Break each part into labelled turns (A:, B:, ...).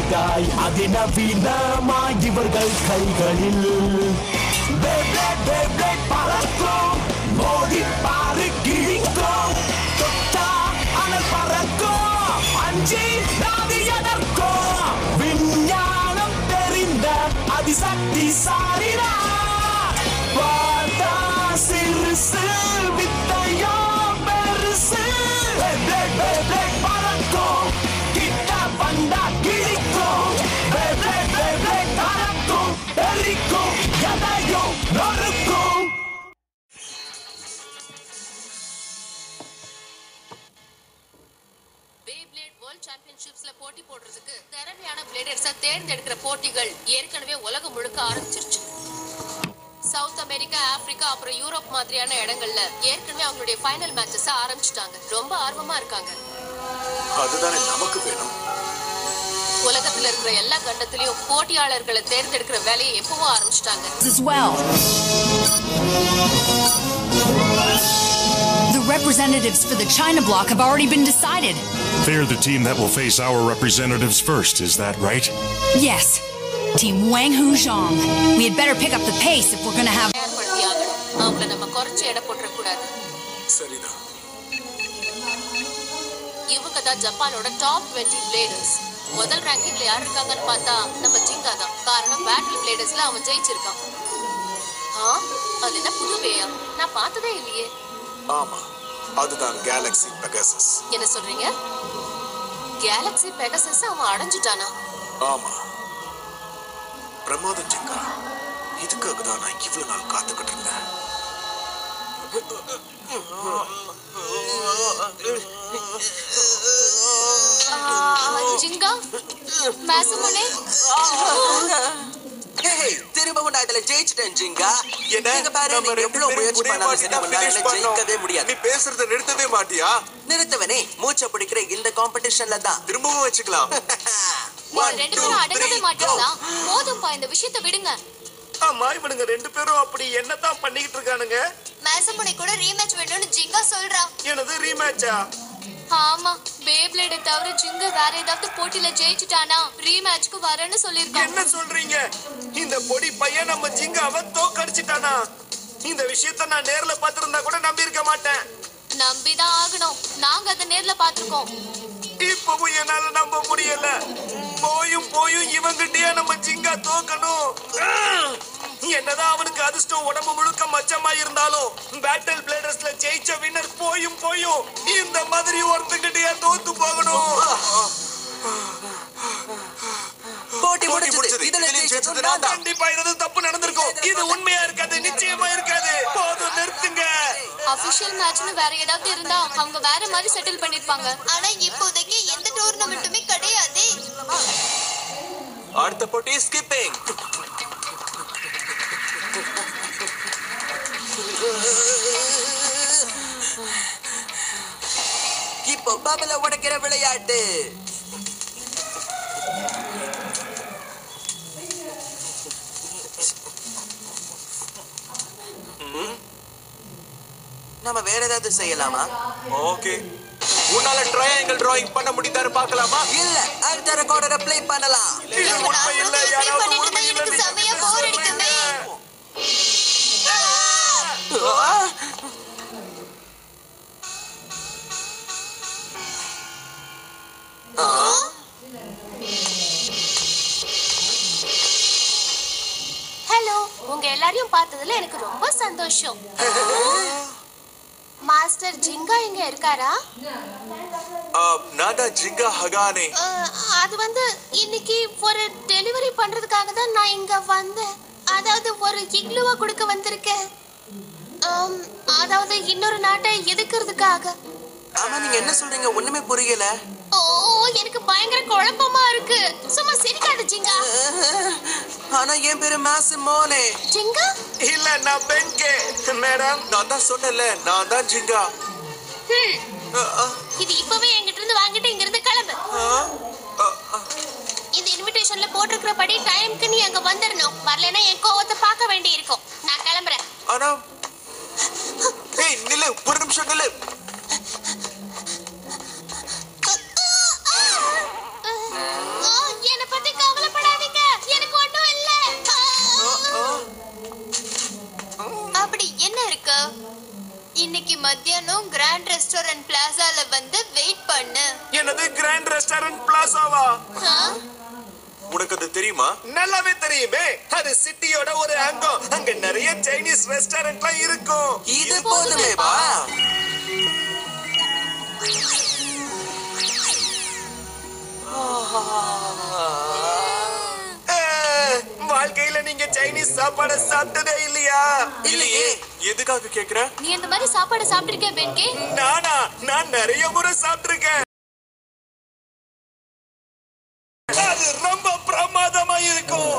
A: புதிதாய் அதிநவீனமாய் இவர்கள் கைகளில் Beyblade, Beyblade பறக்கும் மோதி பாரு கிழிக்கும் தொட்டா அனல் பறக்கும் அஞ்சி நாதி எதற்கும் விஞ்ஞானம் தெரிந்த அதிசக்தி சாரினா பார்த்தா சிறுசு வித்தையோ பெருசு Beyblade, Beyblade பறக்கும் கிட்ட வந்தா கிழிக்கும் Beyblade, Beyblade பறக்கும் எரிக்கும் எதையும் நொறுக்கும்
B: பேப்ளேட் வேர்ல்ட் சாம்பியன்ஷிப்ஸ்ல போட்டி போடுறதுக்கு திறமையான பிளேடர்ஸை தேர்ந்தெடுக்கிற போட்டிகள் ஏற்கனவே உலகம் முழுக்க ஆரம்பிச்சிருச்சு சவுத் அமெரிக்கா ஆப்பிரிக்கா அப்புறம் யூரோப் மாதிரியான இடங்கள்ல ஏற்கனவே அவங்களுடைய ஃபைனல் மேட்சஸ் ஆரம்பிச்சிட்டாங்க ரொம்ப ஆர்வமா இருக்காங்க
C: அதுதானே நமக்கு வேணும்
B: உலகத்துல இருக்கிற எல்லா கண்டத்திலயும் போட்டியாளர்களை தேர்ந்தெடுக்கிற வேலையை எப்பவும் ஆரம்பிச்சிட்டாங்க
D: as well. The representatives for the China bloc have already been decided.
E: They're the team that will face our representatives first, is that right?
D: Yes, Team Wang Hu Zhong. We had better pick up the pace if we're gonna have.
B: தயார்படுத்தி ஆகணும் அவங்கள நம்ம குறைச்சு எடை போட்டுற கூடாது
C: சரிதான்
B: இவங்க தான் ஜப்பானோட டாப் 20 பிளேடர்ஸ் முதல் ரேங்கிங்ல யார் இருக்காங்கன்னு பார்த்தா நம்ம ஜிங்கா தான் காரணம் பேட்டில் பிளேடர்ஸ்ல அவன் ஜெயிச்சிருக்கான் ஆ அது என்ன புது வேயா நான் பார்த்ததே இல்லையே
C: ஆமா அதுதான் கேலக்ஸி பெகசஸ்
B: என்ன சொல்றீங்க கேலக்ஸி பெகசஸ் அவன் அடைஞ்சிட்டானா
C: ஆமா பிரமாதம் ஜிங்கா இதுக்காக தான் நான் இவ்வளவு நாள் காத்துக்கிட்டு இருந்தேன்
B: ஜிங்கா மேசமுனே
F: ஹேய், திரும்பவும் நான் இதுல ஜெயிச்சிட்டேன் ஜிங்கா
C: என்ன
F: நீங்க பாரு
C: நம்ம
F: நீங்க
C: ரெண்டு
F: எவ்வளவு
C: பேரும்
F: முயற்சி
C: ஒரே
F: பண்ணாலும்
C: மாதிரி
F: சரி,
C: தான்
F: உங்களால
C: finish பண்ணோம்.
F: ஜெயிக்கவே முடியாது
C: நீ பேசுறத நிறுத்தவே மாட்டியா
F: நிறுத்தவனே மூச்சை பிடிக்கிற இந்த காம்படிஷன்ல தான்
C: திரும்பவும் வச்சுக்கலாம்
B: நீங்க ரெண்டு பேரும் அடங்கவே மாட்டீங்களா போதும்பா இந்த விஷயத்தை விடுங்க
G: ஆமா இவனுங்க ரெண்டு பேரும் அப்படி என்னதான் பண்ணிக்கிட்டு இருக்கானுங்க
B: மேசமுனை கூட ரீமேட்ச் வேணும்னு ஜிங்கா சொல்றா
G: எனது ரீமேட்சா
B: ஆமா பேப்ளேட தவிர ஜிங்க வேற ஏதாவது போட்டியில ஜெயிச்சுட்டானா ரீமேட்ச்க்கு வரேன்னு சொல்லிருக்கான்
G: என்ன சொல்றீங்க இந்த பொடி பையன் நம்ம ஜிங்காவை தோக்கடிச்சிட்டானா இந்த விஷயத்த நான் நேர்ல பார்த்திருந்தா கூட நம்பி இருக்க மாட்டேன்
B: நம்பிதான் ஆகணும் நாங்க அதை நேர்ல பாத்திருக்கோம்
G: இப்பவும் என்னால நம்ப முடியல போயும் போயும் இவங்கிட்டயே நம்ம ஜிங்கா தோக்கணும் என்னதான் அவனுக்கு அதிர்ஷ்டம் உடம்பு முழுக்க மச்சமா இருந்தாலும் பேட்டில் பிளேடர்ஸ்ல ஜெயிச்ச வின்னர் போயும் போயும் இந்த மாதிரி ஒருத்தங்கிட்டயே தோத்து போகணும்
F: போட்டி
C: போட்டி
F: முடிஞ்சது
C: முடிஞ்சது.
F: இதுல
C: இதுலயும்
F: ஜெயிச்சது
C: ஜெயிச்சது
F: நான் தான்
G: கண்டிப்பா ஏதாவது தப்பு நடந்திருக்கும் இது உண்மையா இருக்காது நிச்சயமா இருக்காது போதும் நிறுத்துங்க
B: அபிஷியல் மேட்ச்னு வேற ஏதாவது இருந்தா அவங்க வேற மாதிரி செட்டில் பண்ணிருப்பாங்க ஆனா இப்போதைக்கு எந்த டோர்னமெண்ட்டுமே கிடையாது
F: அடுத்த போட்டி ஸ்கிப்பிங் இப்போ பபல உடைக்கிற விளையாட்டு ம். நம்ம வேற ஏதாவது செய்யலாமா
C: ஓகே உன்னால ட்ரையாங்கிள் டிராயிங் பண்ண முடியுதான்னு பார்க்கலாமா
F: இல்ல அடுத்த ரெக்கார்டரை ப்ளே பண்ணலாம்
G: இது உண்மை இல்ல யாராவது உண்மை
B: எனக்கு செமையா போர் அடிக்குமே ஹலோ உங்க எல்லாரையும் பார்த்ததுல எனக்கு ரொம்ப சந்தோஷம் மாஸ்டர் ஜிங்கா இங்க இருக்காரா
C: நான் தான் ஜிங்கா ஹகானே
B: அஹ், அது வந்து இன்னைக்கு ஒரு டெலிவரி பண்றதுக்காக தான் நான் இங்க வந்தேன் அதாவது ஒரு இக்லுவா கொடுக்க வந்திருக்கேன் ஆம், அதாவது இன்னொரு நாட்டை எதுக்குறதுக்காக
F: ஆமா நீங்க என்ன சொல்றீங்க ஒண்ணுமே புரியல
B: ஓ எனக்கு பயங்கர குழப்பமா இருக்கு சும்மா சிரிக்காத ஜிங்கா
F: ஆனா என் பேரு மாசிமோனே
B: ஜிங்கா
G: இல்ல நான் பென்கே மேடம்
C: நான் தான் சொன்னேன்ல நான் தான் ஜிங்கா
B: ஹம்,
C: அஹ், அஹ்,
B: இது இப்பவே என்கிட்ட இருந்து வாங்கிட்டு இங்க இருந்து கிளம்பு
C: அஹ், அஹ், அஹ்.
B: இந்த இன்விடேஷன்ல போட்டிருக்கிறபடி டைம்க்கு நீ அங்க வந்துடணும் வரலைன்னா என் கோவத்தை பார்க்க வேண்டி இருக்கும் நான் கிளம்புறேன்
C: ஆனா ஏய் நில்லு ஒரு நிமிஷம் நில்லு
B: ஆ, என்னை பத்தி
H: அப்படி என்ன இருக்கு இன்னைக்கு மத்தியானம் கிராண்ட் ரெஸ்டாரண்ட் பிளாசால வந்து வெயிட் பண்ணு
G: என்னது கிராண்ட் ரெஸ்டாரண்ட் பிளாசாவா
H: ஆ?
C: உனக்கு அது தெரியுமா
G: நல்லாவே தெரியுமே அது சிட்டியோட ஒரு அங்கம் அங்க நிறைய சைனீஸ் ரெஸ்டாரண்ட்லாம் இருக்கும்
F: இது போதுமே வா
G: அஹ், வாழ்க்கையில நீங்க சைனீஸ் சாப்பாடை சாப்பிட்டதே இல்லையா
F: இல்லையே
C: எதுக்காக கேக்குற
H: நீ அந்த மாதிரி சாப்பாடு சாப்பிட்டிருக்கே பென்கே
G: நானா நான் நிறைய முறை சாப்பிட்டிருக்கேன் அது ரொம்ப பிரமாதமா இருக்கும்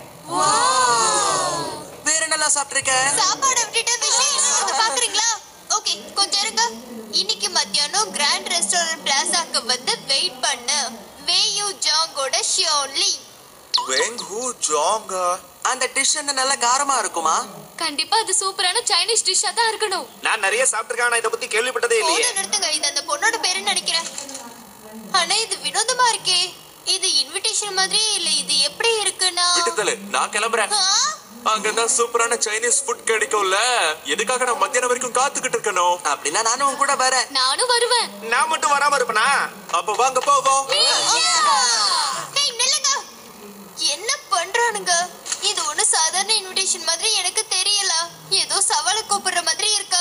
F: வேற என்னலாம் சாப்பிட்டிருக்க
H: சாப்பாடு விட்டுட்டு விஷயம் என்னன்னு பாக்குறீங்களா ஓகே கொஞ்சம் இருங்க இன்னைக்கு மத்தியானம் கிராண்ட் ரெஸ்டாரண்ட் பிளாசாக்கு வந்து வெயிட் பண்ணு வேயூ ஜாங்கோட ஷியோன்லி
C: வெங் ஹூ ஜாங்கா
F: அந்த டிஷ் என்ன நல்லா காரமா இருக்குமா
H: கண்டிப்பா அது சூப்பரான சைனீஸ் டிஷ்ஷா தான் இருக்கணும்
G: நான் நிறைய சாப்பிட்டிருக்கேன் ஆனா இதை பத்தி கேள்விப்பட்டதே இல்லையே
H: போதும் நிறுத்துங்க இது அந்த பொண்ணோட பேருன்னு நினைக்கிறேன் ஆனா இது வினோதமா இருக்கே இது இன்விடேஷன் மாதிரி இல்ல இது எப்படி இருக்குன்னா
C: விட்டுதல நான் கிளம்புறேன்
H: ஆ?
C: அங்கதான் சூப்பரான சைனீஸ் ஃபுட் கிடைக்கும்ல எதுக்காக நான் மத்தியானம் வரைக்கும் காத்துக்கிட்டு இருக்கணும்
F: அப்படின்னா நானும் உன் கூட வரேன்
H: நானும் வருவேன்
G: நான் மட்டும் வராம இருப்பேனா
C: அப்ப வாங்க போவோம்
H: டேய், நில்லுங்க. என்ன பண்றானுங்க இது ஒண்ணு சாதாரண இன்விடேஷன் மாதிரி எனக்கு தெரியல ஏதோ சவாலை கூப்பிடுற மாதிரி இருக்கா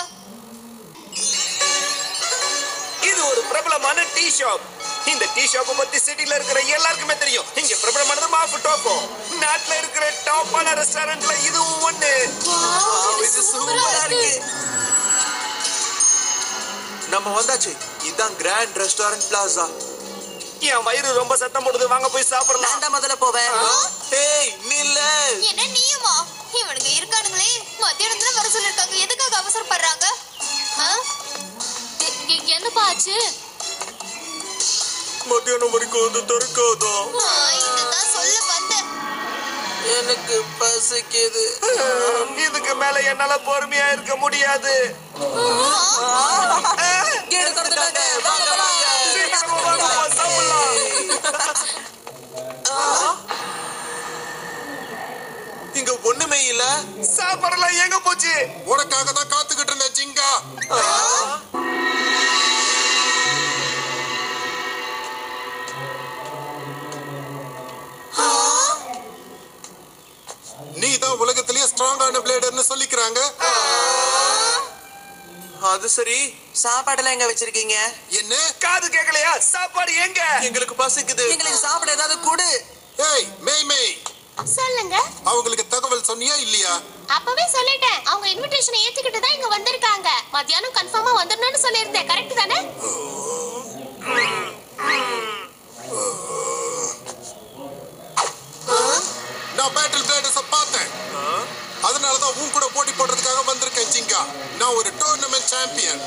G: இது ஒரு பிரபலமான டீ ஷாப் இந்த டீ ஷாப் பத்தி சிட்டில இருக்கிற எல்லாருக்குமே தெரியும் இங்க பிரபலமானது மாஃபு டோக்கோ நாட்டுல இருக்கிற டாப்பான ரெஸ்டாரண்ட்ல இதுவும் ஒண்ணு
F: இது சூப்பரா இருக்கு
C: நம்ம வந்தாச்சு இதான் கிராண்ட் ரெஸ்டாரண்ட் பிளாசா
G: என் வயிறு ரொம்ப சத்தம் போடுது வாங்க போய் சாப்பிடலாம்
F: நான் தான் முதல்ல போவேன்
C: ஏய் நில்ல
H: என்ன நீயுமா இவனுங்க இருக்கானுங்களே மத்தியானம் தான் வர சொல்லிருக்காங்க எதுக்காக அவசரப்படுறாங்க ஆ? எ- எ- என்னப்பா ஆச்சு
C: மத்தியானம் வரைக்கும் அது திறக்காதா
H: ஆ, இதுதான் சொல்ல வந்தேன்
F: எனக்கு பசிக்குது
G: இதுக்கு மேல என்னால பொறுமையா இருக்க முடியாது
F: கேடு திறந்துட்டாங்க. வாங்க, வாங்க.
G: சீக்கிரமா வாங்க, போய் சாப்பிடலாம்
C: இங்க ஒண்ணுமே இல்ல
G: சாப்பாடெல்லாம் எங்க போச்சு
I: உனக்காக தான் காத்துக்கிட்டு இருந்தேன் ஜிங்கா நீ தான் உலகத்திலேயே ஸ்ட்ராங்கான பிளேடர்னு சொல்லிக்கிறாங்க
C: அது சரி
F: சாப்பாடெல்லாம் எங்க வச்சிருக்கீங்க
I: என்ன
G: காது கேட்கலையா சாப்பாடு எங்க
C: எங்களுக்கு பசிக்குது
F: எங்களுக்கு சாப்பிட ஏதாவது கொடு
I: ஏய் மெய் மெய்
H: சொல்லுங்க
I: அவங்களுக்கு தகவல் சொன்னியா இல்லையா
H: அப்பவே சொல்லிட்டேன் அவங்க இன்விடேஷனை ஏத்துக்கிட்டு தான் இங்க வந்திருக்காங்க மத்தியானம் கன்ஃபார்மா வந்துடணும்னு சொல்லியிருந்தேன் கரெக்ட் தானே
I: நான் பேட்டில் பிளேடர்ஸ பார்த்தேன் அதனால தான் உன் கூட போட்டி போடுறதுக்காக வந்திருக்கேன் ஜிங்கா நான் ஒரு டோர்னமெண்ட் சாம்பியன்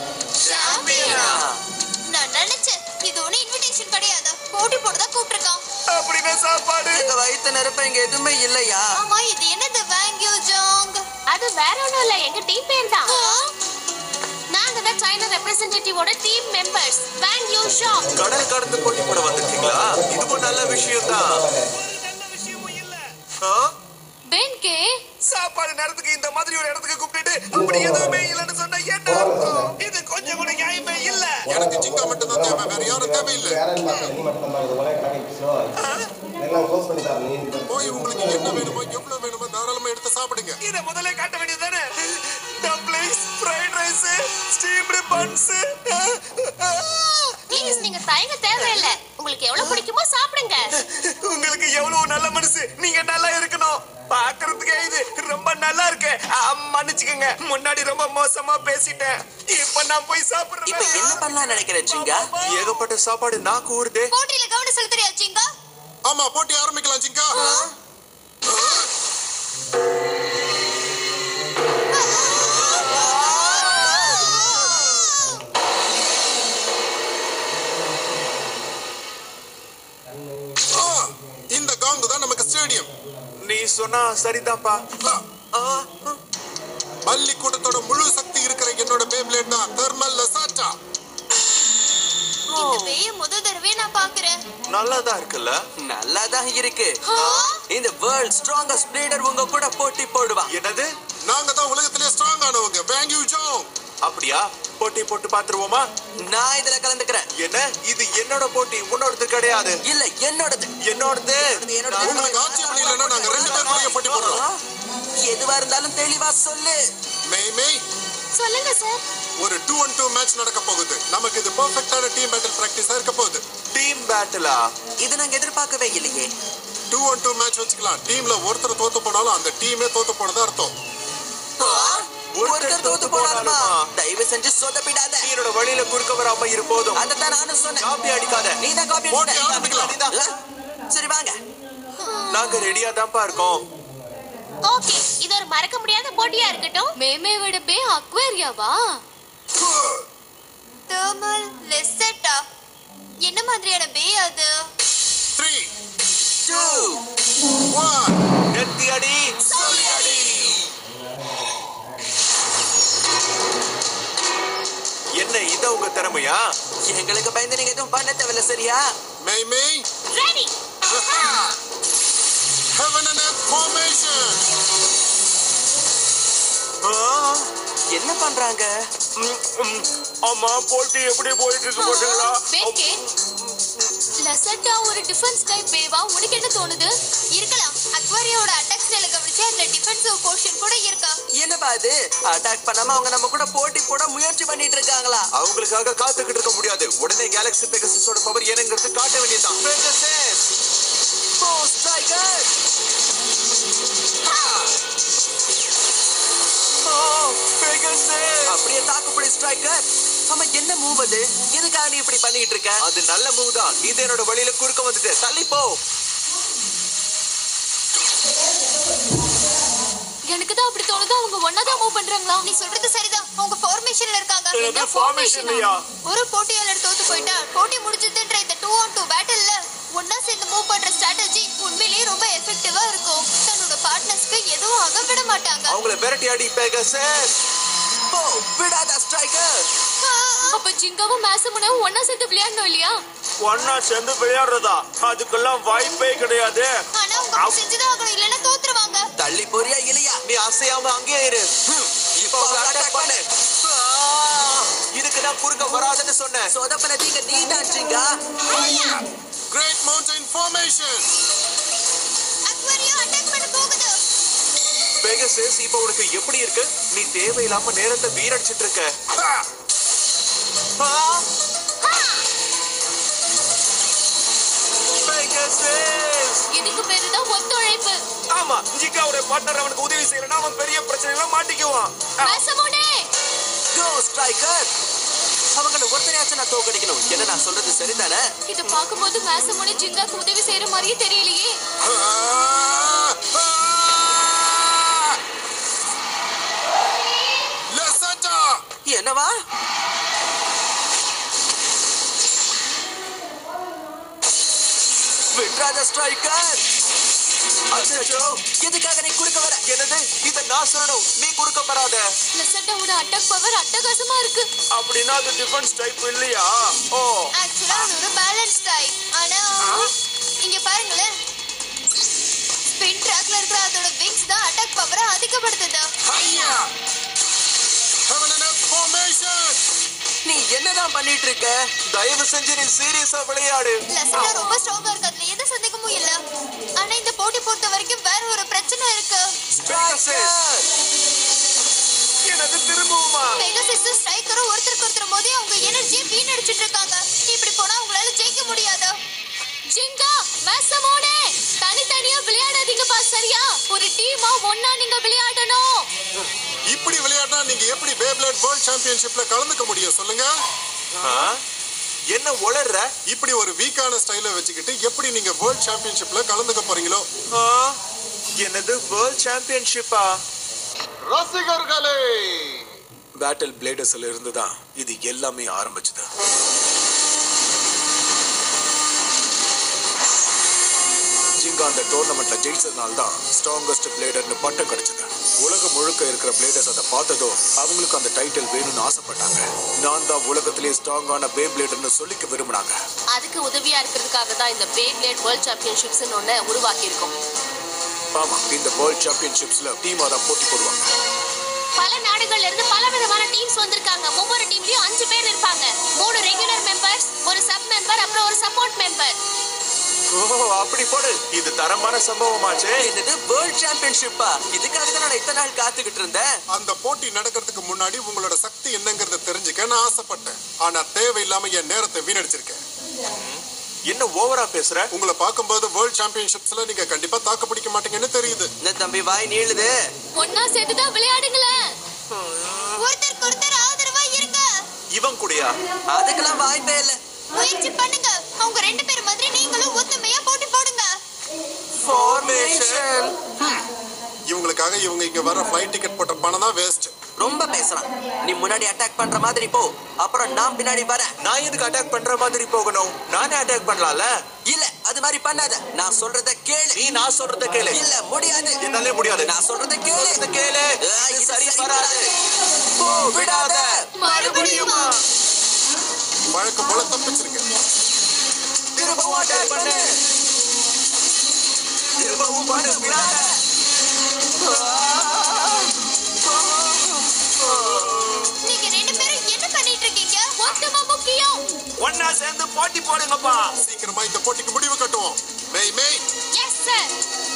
H: நான் நினைச்சேன் இது ஒண்ணு இன்விடேஷன் கிடையாது போட்டி போடுறதா கூப்பிட்டிருக்கான்
G: அப்படின்னா சாப்பாடு
F: எங்க வயித்த நிரப்ப இங்க எதுவுமே இல்லையா
H: ஆமா இது என்னது வாங்கியோ ஜாங் அது வேற ஒண்ணும் இல்ல எங்க டீம் பேர் தான் நாங்க தான் சைனா ரெப்ரசன்டேட்டிவோட team members Wang Yu Shang
C: கடல் கடந்து போட்டி போட வந்திருக்கீங்களா இதுவும் நல்ல விஷயம் தான்
G: நல்ல விஷயமும் இல்ல
H: பென் கே
G: சாப்பாடு நேரத்துக்கு இந்த மாதிரி ஒரு இடத்துக்கு கூப்பிட்டு அப்படி எதுவுமே இல்லைன்னு சொன்னா என்ன அர்த்தம் இது கொஞ்சம் கூட நியாயமே இல்ல
I: எனக்கு ஜிங்கா மட்டும் தான் தேவை வேற யாரும் தேவையில்லை போய் உங்களுக்கு என்ன வேணுமோ எவ்வளவு வேணுமோ தாராளமா எடுத்து சாப்பிடுங்க
G: இத முதல்ல காட்ட வேண்டியதுதானே dumplings fried rice steamed buns
H: please நீங்க தயங்க தேவையில்லை உங்களுக்கு எவ்வளவு பிடிக்குமோ சாப்பிடுங்க
G: உங்களுக்கு எவ்வளவு நல்ல மனசு நீங்க நல்லா இருக்கணும் பாக்குறதுக்கே இது ரொம்ப நல்லா இருக்கு ஆ, மன்னிச்சுக்கோங்க முன்னாடி ரொம்ப மோசமா பேசிட்டேன் இப்ப நான் போய்
F: இப்ப என்ன
G: சாப்பிடுறேன்
F: பண்ணலாம் நினைக்கிறேன் ஜிங்கா
C: ஏகப்பட்ட சாப்பாடு நாக்கு ஊறுதே
H: போட்டியில கவனம் செலுத்துறியா சிங்கா
I: ஆமா போட்டி ஆரம்பிக்கலாம் ஜிங்கா ஆ, இந்த காங்கு தான் நமக்கு ஸ்டேடியம்
C: நீ சொன்னா சரிதான்ப்பா
I: பள்ளிக்கூடத்தோட முழு சக்தி இருக்கிற என்னோட பேப்லேட் தான் தெர்மல் லசாட்டா
H: இந்த பேய முத தடவை நான் பாக்குறேன்
C: நல்லாதான் இருக்குல்ல
F: நல்லா தான் இருக்கு இந்த வேர்ல்ட் ஸ்ட்ராங்கஸ்ட் பிளேடர் உங்க கூட போட்டி போடுவா
C: என்னது
I: நாங்க தான் உலகத்திலே ஸ்ட்ராங் ஸ்ட்ராங் ஆனவங்க வேங்யூ ஜோங்
C: அப்படியா போட்டி போட்டு பாத்துருவோமா
F: நான் இதுல கலந்துக்கிறேன்
C: என்ன இது என்னோட போட்டி உன்னோடது கிடையாது
F: இல்ல என்னோடது
C: என்னோடது
F: என்னோடது.
I: உங்களுக்கு ஆட்சேபம் இல்லைன்னா நாங்க ரெண்டு பேர் கூடயே போட்டி போடுறோம்
F: எதுவா இருந்தாலும் தெளிவா சொல்லு
I: மெய் மெய்
H: சொல்லுங்க சார்
I: ஒரு டூ ஒன் டூ மேட்ச் நடக்க போகுது நமக்கு இது பெர்ஃபெக்ட்டான டீம் பேட்டில் பிராக்டிஸா இருக்க போகுது
C: டீம் பேட்டிலா
F: இது நாங்க எதிர்பார்க்கவே இல்லையே
I: டூ ஒன் டூ மேட்ச் வச்சுக்கலாம் டீம்ல ஒருத்தர் தோத்து போனாலும் அந்த டீமே தோத்து போனதா அர்த்தம்
F: ஒருத்தர் தோத்து போனாலுமா தயவு செஞ்சு சொதப்பிடாத
C: நீ என்னோட வழியில குறுக்க வராம இரு போதும்
F: அதைத்தான் நானும் சொன்னேன்
C: காப்பி அடிக்காத
F: நீ தான் காப்பி
I: போட்டி ஆரம்பிக்கலாம்.
F: சரி வாங்க
C: நாங்க ரெடியா தான்ப்பா இருக்கோம்
H: ஓகே இது ஒரு மறக்க முடியாத போட்டியா இருக்கட்டும்
B: மேமேவோட பே அக்வேரியாவா
H: தேர்மல் லெசட்டா என்ன மாதிரியான பே அது
I: த்ரீ
F: டூ
I: ஒன்
C: நெத்தி அடி சொல்லி அடி என்ன இத உங்க திறமையா
F: எங்களுக்கு பயந்து நீங்க எதுவும் பண்ண தேவையில்ல சரியா
I: மெய் மெய்
H: ready
I: Heaven and Earth formation.
C: ஆ,
F: என்ன பண்றாங்க
G: ம், ம். ஆமா போட்டி எப்படி போயிட்டு இருக்கு போட்டுங்களா
B: பேக்கே லெசட்டா ஒரு டிஃபென்ஸ் டைப் பேவா உனக்கு என்ன தோணுது
H: இருக்கலாம் அக்வாரியோட அட்டாக் ஸ்டைல கவனிச்சு அதுல டிஃபென்சிவ் போர்ஷன் கூட இருக்கா
F: என்னப்பா இது அட்டாக் பண்ணாம அவங்க நம்ம கூட போட்டி போட முயற்சி பண்ணிட்டு இருக்காங்களா
C: அவங்களுக்காக காத்துக்கிட்டு இருக்க முடியாது உடனே கேலக்ஸி பெகசஸோட பவர் என்னங்கிறது காட்ட வேண்டியதுதான் Pegasus!
F: போ ஸ்ட்ரைக்கர்
C: ஆ, Pegasus!
F: அப்படியே தாக்குப்படி ஸ்ட்ரைக்கர் ஆமா என்ன மூவ் அது எதுக்காக நீ இப்படி பண்ணிட்டு இருக்க
C: அது நல்ல மூவ் தான் நீ தான் என்னோட வழியில குறுக்க வந்துட்டு தள்ளி போ
B: எனக்கு தான் அப்படி தோணுது அவங்க ஒன்னா தான் மூவ் பண்றாங்களா
H: நீ சொல்றது சரிதான் அவங்க ஃபார்மேஷன்ல இருக்காங்க
G: என்னது formation இல்லையா?
H: ஒரு போட்டியாளர் தோத்து போயிட்டா போட்டி முடிஞ்சதுன்ற இந்த டூ ஆன் டூ பேட்டில்ல ஒன்னா சேர்ந்து மூவ் பண்ற ஸ்ட்ராட்டஜி உண்மையிலேயே ரொம்ப எஃபெக்டிவா இருக்கும் தன்னோட பார்ட்னர்ஸ்க்கு எதுவும் ஆக விட மாட்டாங்க
C: அவங்கள விரட்டி அடி பெகசஸ்
F: போ விடாத ஸ்ட்ரைக்கர்
B: அப்ப ஜிங்காவும் மேசமுனவும் ஒன்னா சேர்ந்து விளையாடணும் இல்லையா
G: ஒன்னா சேர்ந்து விளையாடுறதா அதுக்கெல்லாம் வாய்ப்பே கிடையாது
H: ஆனா அவங்க அப்படி செஞ்சுதான் ஆகணும் இல்லைன்னா தோத்துருவாங்க
F: தள்ளி போறியா இல்லையா
C: நீ அசையாம அங்கேயே இரு ஹம், இப்போ அவங்கள அட்டாக் பண்ணு ஆ, இதுக்கு நான் குறுக்க வராதுன்னு சொன்னேன்
F: சொதப்பன நீங்க நீ தான் ஜிங்கா
I: Great Mountain formation.
H: அக்வாரியோ அட்டாக் பண்ண போகுது
C: பெகசஸ் இப்போ உனக்கு எப்படி இருக்கு நீ தேவையில்லாம நேரத்தை வீணடிச்சிட்டு இருக்க
I: Ha!
C: ஆ! பெகசஸ்
B: இதுக்கு பேரு தான் ஒத்துழைப்பு
G: ஆமா ஜிகாவோட பார்ட்னர் அவனுக்கு உதவி செய்யலன்னா அவன் பெரிய பிரச்சனைலாம் மாட்டிக்குவான்
B: மேசமுனே
F: கோ ஸ்ட்ரைக்கர் அவங்கள ஒருத்தரையாச்சும் நான் தோக்கடிக்கணும் என்ன நான் சொல்றது சரிதானே
B: இத பாக்கும்போது மேசமுனே ஜிங்காக்கு உதவி செய்யற மாதிரியே தெரியலையே
I: Ah! Ah! Lesata!
F: என்னவா விட்ராத ஸ்ட்ரைக்கர் அச்சோ எதுக்காக நீ குறுக்க வர
C: என்னது இத நான் சொல்லணும் நீ குறுக்க வராத
B: லெசட்டாவோட அட்டாக் பவர் அட்டகாசமா இருக்கு
G: அப்படின்னா அது டிஃபென்ஸ் டைப் இல்லையா ஓ
H: ஆக்சுவலா அது ஒரு பேலன்ஸ் டைப் ஆனா இங்க பாருங்களேன் ஸ்பின் ட்ராக்ல இருக்கிற அதோட விங்ஸ் தான் அட்டாக் பவரை அதிகப்படுத்துது
I: Hiya! Heaven and Earth formation!
F: நீ என்னதான் பண்ணிட்டு இருக்க
C: தயவு செஞ்சு நீ சீரியஸா விளையாடு
H: லெசனா ரொம்ப ஸ்ட்ராங்கா இருக்கு அதுல எந்த சந்தேகமும் இல்ல ஆனா இந்த போட்டி பொறுத்த வரைக்கும் வேற ஒரு பிரச்சனை இருக்கு
F: ஸ்ட்ரைக்கர்
G: எனது திரும்பவுமா
H: பெகசிஸ் ஸ்ட்ரைக்கரும் ஒருத்தருக்கு ஒருத்தர் மோதி அவங்க எனர்ஜியை வீணடிச்சிட்டு இருக்காங்க இப்படி போனா அவங்களால ஜெயிக்க முடியாது
B: ஜிங்கா மேசமோனே தனித்தனியா விளையாடாதீங்கப்பா சரியா ஒரு டீமா ஒன்னா நீங்க விளையாடணும்
I: இப்படி விளையாடினா நீங்க எப்படி பேப்லேட் வேர்ல்ட் சாம்பியன்ஷிப்ல கலந்துக்க முடியும் சொல்லுங்க
C: ஆ? என்ன உளர்ற
I: இப்படி ஒரு வீக்கான ஸ்டைல வச்சுக்கிட்டு எப்படி நீங்க வேர்ல்ட் சாம்பியன்ஷிப்ல கலந்துக்க போறீங்களோ
C: ஆ? என்னது வேர்ல்ட் சாம்பியன்ஷிப்பா
I: ரசிகர்களே
C: பேட்டில் பிளேடர்ஸ்ல இருந்து தான் இது எல்லாமே ஆரம்பிச்சது ஜிங்கா அந்த டோர்னமெண்ட்ல ஜெயிச்சதுனால தான் ஸ்ட்ராங்கஸ்ட் பிளேடர்னு பட்டம் கிடைச்சது உலகம் முழுக்க இருக்கிற பிளேடர்ஸ் அதை பார்த்ததும் அவங்களுக்கு அந்த டைட்டில் வேணும்னு ஆசைப்பட்டாங்க நான் தான் உலகத்திலே ஸ்ட்ராங்கான பே பிளேடர்னு சொல்லிக்க விரும்பினாங்க
B: அதுக்கு உதவியா இருக்கிறதுக்காக தான் இந்த பே பிளேட் வேர்ல்ட் சாம்பியன்ஷிப்ஸ் ஒண்ணு உருவாக்கி இருக்கோம்
C: ஆமா இந்த வேர்ல்ட் சாம்பியன்ஷிப்ஸ்ல டீமா தான் போட்டி போடுவாங்க
B: பல நாடுகள்ல இருந்து பல விதமான டீம்ஸ் வந்திருக்காங்க ஒவ்வொரு டீம்லயும் அஞ்சு பேர் இருப்பாங்க மூணு ரெகுலர் மெம்பர்ஸ் ஒரு சப் மெம்பர் அப்புறம் ஒரு சப்போர்ட் மெம்பர்
C: ஓ அப்படி போடு இது தரமான சம்பவமாச்சே
F: என்னது வேர்ல்ட் சாம்பியன்ஷிப்பா இதுக்காக தான் நான் இத்தனை நாள் காத்துக்கிட்டு இருந்தேன்
I: அந்த போட்டி நடக்கிறதுக்கு முன்னாடி உங்களோட சக்தி என்னங்கறத தெரிஞ்சுக்க நான் ஆசைப்பட்டேன் ஆனா தேவையில்லாம என் நேரத்தை வீணடிச்சிருக்கேன்
C: என்ன ஓவரா பேசுற
I: உங்களை பார்க்கும்போது வேர்ல்ட் சாம்பியன்ஷிப்ஸ்ல நீங்க கண்டிப்பா தாக்கு பிடிக்க மாட்டீங்கன்னு தெரியுது
F: இந்த தம்பி வாய் நீளுது
B: ஒன்னா சேர்ந்துதான் விளையாடுங்களேன்
H: ஒருத்தருக்கு ஒருத்தர் ஆதரவா இருங்க
C: இவன் கூடயா
F: அதுக்கெல்லாம் வாய்ப்பே இல்ல
H: முயற்சி பண்ணுங்க அவங்க ரெண்டு பேர் மாதிரி நீங்களும் ஒத்துமையா போட்டி போடுங்க
F: ஃபார்மேஷன்
I: இவங்களுக்காக இவங்க இங்க வர ஃபிளைட் டிக்கெட் போட்ட பணம் தான் வேஸ்ட்
F: ரொம்ப பேசுறான் நீ முன்னாடி அட்டாக் பண்ற மாதிரி போ அப்புறம் நான் பின்னாடி வரேன்
C: நான் எதுக்கு அட்டாக் பண்ற மாதிரி போகணும் நானே அட்டாக் பண்ணலாம்ல
F: இல்ல அது மாதிரி பண்ணாத நான் சொல்றத கேளு
C: நீ நான் சொல்றத கேளு
F: இல்ல முடியாது
C: என்னாலே முடியாது
F: நான் சொல்றத கேளு
C: சொல்றத கேளு
F: ஆ,
C: இது
F: இது
C: சரி
F: சரி
C: வராது
F: வராது போ விடாத
H: மறுபடியுமா
I: வழக்கம் போல தப்பிச்சிருக்கேன்
F: திரும்பவும் அட்டாக் பண்ணு திரும்பவும் பண்ணு விடாத
H: நீங்க ரெண்டு பேரும் என்ன பண்ணிட்டு இருக்கீங்க ஒத்துமை முக்கியம்
G: ஒன்னா சேர்ந்து போட்டி போடுங்கப்பா
I: சீக்கிரமா இந்த போட்டிக்கு முடிவு கட்டுவோம் மெய் மெய்
B: எஸ் சார்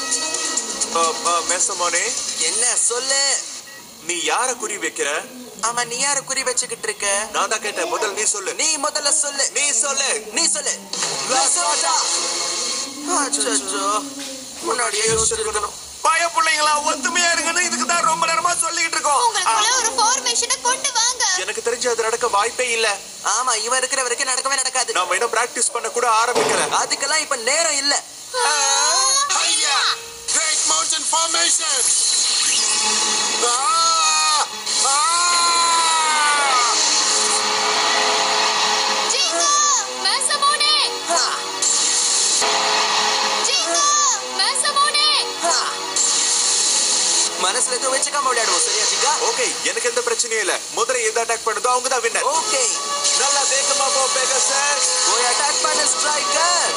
C: மேசமோனே
F: என்ன சொல்லு
C: நீ யார குறி வைக்கிற
F: ஆமா நீ யார குறி வச்சுக்கிட்டு இருக்க
C: நான் தான் கேட்டேன் முதல் நீ சொல்லு
F: நீ முதல்ல சொல்லு
C: நீ சொல்லு
F: நீ சொல்லு லசோட்டா அச்சச்சோ முன்னாடியே யோசிச்சிருக்கணும்
G: பய பிள்ளைங்களா ஒத்துமையா இருங்கன்னு இதுக்கு தான் ரொம்ப நேரமா சொல்லிட்டு இருக்கோம்
H: உங்களுக்குள்ள ஒரு ஃபார்மேஷனை கொண்டு வாங்க
C: எனக்கு தெரிஞ்சு அது நடக்க வாய்ப்பே இல்ல
F: ஆமா இவன் இருக்கிற வரைக்கும் நடக்கவே நடக்காது
C: நாம இன்னும் பிராக்டிஸ் பண்ண கூட ஆரம்பிக்கல
F: அதுக்கெல்லாம் இப்ப நேரம் இல்ல
I: ஐயா கிரேட் மவுண்டன் ஃபார்மேஷன்
H: ஜீங்கோ
B: மேசமோனே
F: ஹா,
H: ஜீங்கோ
B: மேசமோனே
F: ஹா. மனசுல எதுவும் வச்சுக்காம விளையாடுவோம் சரியா ஜிங்கா
C: ஓகே எனக்கு எந்த பிரச்சனையும் இல்ல முதல்ல எது அட்டாக் பண்ணுதோ அவங்க தான் வின்னர்
F: ஓகே
C: நல்லா வேகமா போ பெகசஸ்
F: போய் அட்டாக் பண்ணு ஸ்ட்ரைக்கர்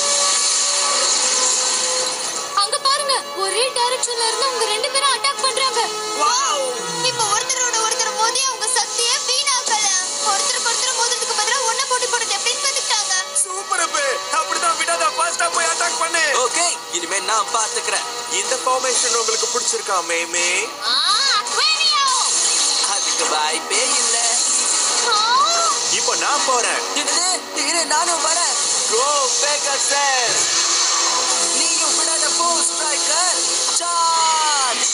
B: அங்க பாருங்க ஒரே டைரக்ஷன்ல இருந்து அவங்க ரெண்டு பேரும் அட்டாக் பண்றாங்க
H: இப்ப ஒருத்தரோட ஒருத்தர் மோதி அவங்க சக்தியை வீணாக்கல ஒருத்தருக்கு ஒருத்தர் மோதுறதுக்கு பதிலா ஒண்ணா போட்டி போடுறது எப்படின்னு கத்துக்கிட்டாங்க
G: சூப்பர் அப்பே அப்படிதான் விடாத ஃபாஸ்டா போய் அட்டாக் பண்ணு
F: ஓகே இனிமே நான் பாத்துக்கிறேன்
C: இந்த ஃபார்மேஷன் உங்களுக்கு பிடிச்சிருக்கா மேமே
B: ஆ அக்வேரியம்
F: அதுக்கு வாய்ப்பே இல்ல
C: இப்போ நான் போறேன்
F: என்னது இரு நானும் வரேன்
C: கோ பெகசஸ்
F: நீயும் விடாத போ ஸ்ட்ரைக்கர் சார்ஜ்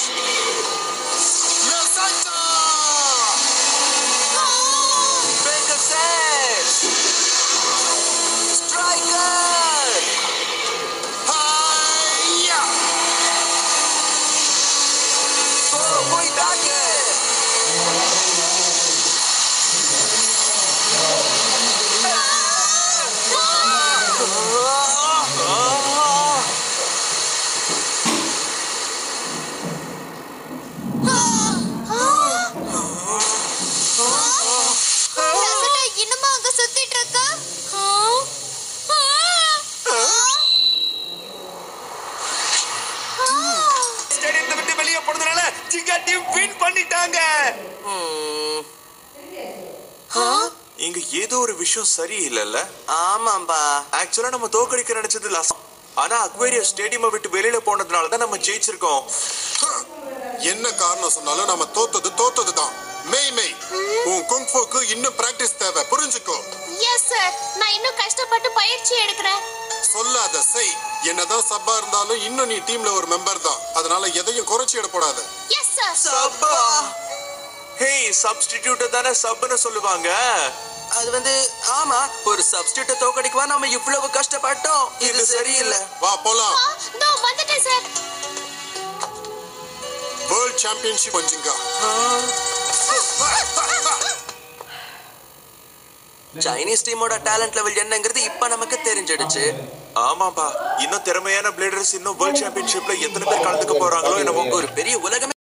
C: பெகசஸ்
F: ஸ்ட்ரைக்கர் போ போய் தாக்கு
H: ரசட்டா இன்னுமா அங்க சுத்திட்டு இருக்கா
G: ஸ்டேடியத்தை விட்டு வெளியே போனதுனால ஜிங்கா டீம் வின் பண்ணிட்டாங்க
C: இங்க ஏதோ ஒரு விஷயம் சரியில்லைல்ல
F: ஆமாம்பா
C: ஆக்சுவலா நம்ம தோக்கடிக்க நினைச்சது லாஸ் ஆனா அக்வேரியம் ஸ்டேடியமை விட்டு வெளியில போனதுனால தான் நம்ம ஜெயிச்சிருக்கோம்
I: என்ன காரணம் சொன்னாலும் நாம தோத்தது தோத்தது தான் மெய் மெய் உன் குங்ஃபுக்கு இன்னும் பிராக்டிஸ் தேவை புரிஞ்சுக்கோ
B: எஸ் சார் நான் இன்னும் கஷ்டப்பட்டு பயிற்சி எடுக்கிறேன்
I: சொல்லாத செய் என்னதான் சப்பா இருந்தாலும் இன்னும் நீ டீம்ல ஒரு மெம்பர் தான் அதனால எதையும் குறைச்சி இடப்படாத
B: எஸ் சார்
F: சப்பா
C: ஹே சப்ஸ்டிடியூட்ட தானே சப்னு சொல்லுவாங்க
F: அது வந்து ஆமா ஒரு சப்ஸ்டியூட்ட தோக்கடிக்குவா நம்ம இவ்வளவு கஷ்டப்பட்டோம் இது சரியில்லை
I: வா போலாம்
B: இதோ வந்துட்டேன் சார்
I: வேர்ல்ட் சாம்பியன்ஷிப் வஞ்சிங்கா
F: சைனீஸ் டீமோட டேலண்ட் லெவல் என்னங்கிறது இப்ப நமக்கு தெரிஞ்சிடுச்சு
C: ஆமாப்பா இன்னும் திறமையான பிளேடர்ஸ் இன்னும் வேர்ல்ட் சாம்பியன்ஷிப்ல எத்தனை பேர் கலந்துக்க போறாங்களோ என்னமோ
F: ஒரு பெரிய உலகமே